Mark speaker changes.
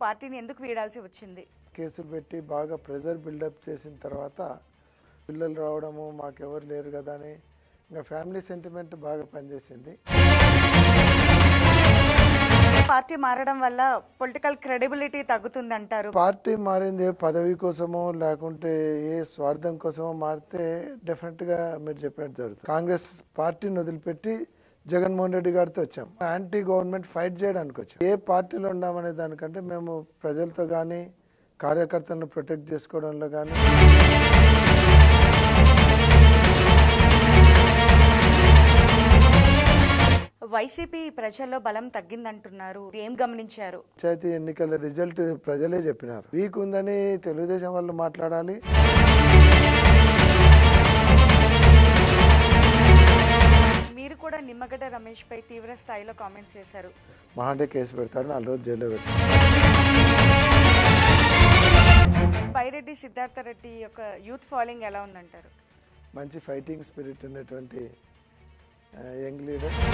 Speaker 1: పార్టీని ఎందుకు వీడాల్సి వచ్చింది
Speaker 2: కేసులు పెట్టి బాగా ప్రెజర్ బిల్డప్ చేసిన తర్వాత పిల్లలు రావడము మాకెవరు లేరు కదా అని ఇంకా ఫ్యామిలీ సెంటిమెంట్ బాగా పనిచేసింది
Speaker 1: పార్టీ మారడం వల్ల పొలిటికల్ క్రెడిబిలిటీ తగ్గుతుంది అంటారు
Speaker 2: పార్టీ మారింది ఏ పదవి కోసమో లేకుంటే ఏ స్వార్థం కోసమో మారితే డెఫినెట్గా మీరు చెప్పినట్టు జరుగుతుంది కాంగ్రెస్ పార్టీని వదిలిపెట్టి జగన్మోహన్ రెడ్డి గారితో వచ్చాం యాంటీ గవర్నమెంట్ ఫైట్ చేయడానికి వచ్చాం ఏ పార్టీలో ఉన్నామనే దానికంటే మేము ప్రజలతో కానీ కార్యకర్తలను ప్రొటెక్ట్ చేసుకోవడంలో కానీ
Speaker 1: వైసీపీ ప్రజల్లో బలం తగ్గిందంటున్నారు ఏం గమనించారు
Speaker 2: పంచాయతీ ఎన్నికల రిజల్ట్ ప్రజలే చెప్పినారు వీక్ ఉందని తెలుగుదేశం వాళ్ళు మాట్లాడాలి
Speaker 1: మీరు కూడా నిమ్మగడ్డ రమేష్ పై తీవ్ర స్థాయిలో కామెంట్స్ చేశారు
Speaker 2: మహాండే కేసు పెడతాడు నాలుగు రోజులు జైల్లో పెడతాడు
Speaker 1: పైరెడ్డి సిద్ధార్థ రెడ్డి యొక్క యూత్ ఫాలోయింగ్ ఎలా ఉందంటారు
Speaker 2: మంచి ఫైటింగ్ స్పిరిట్ ఉన్నటువంటి యంగ్ లీడర్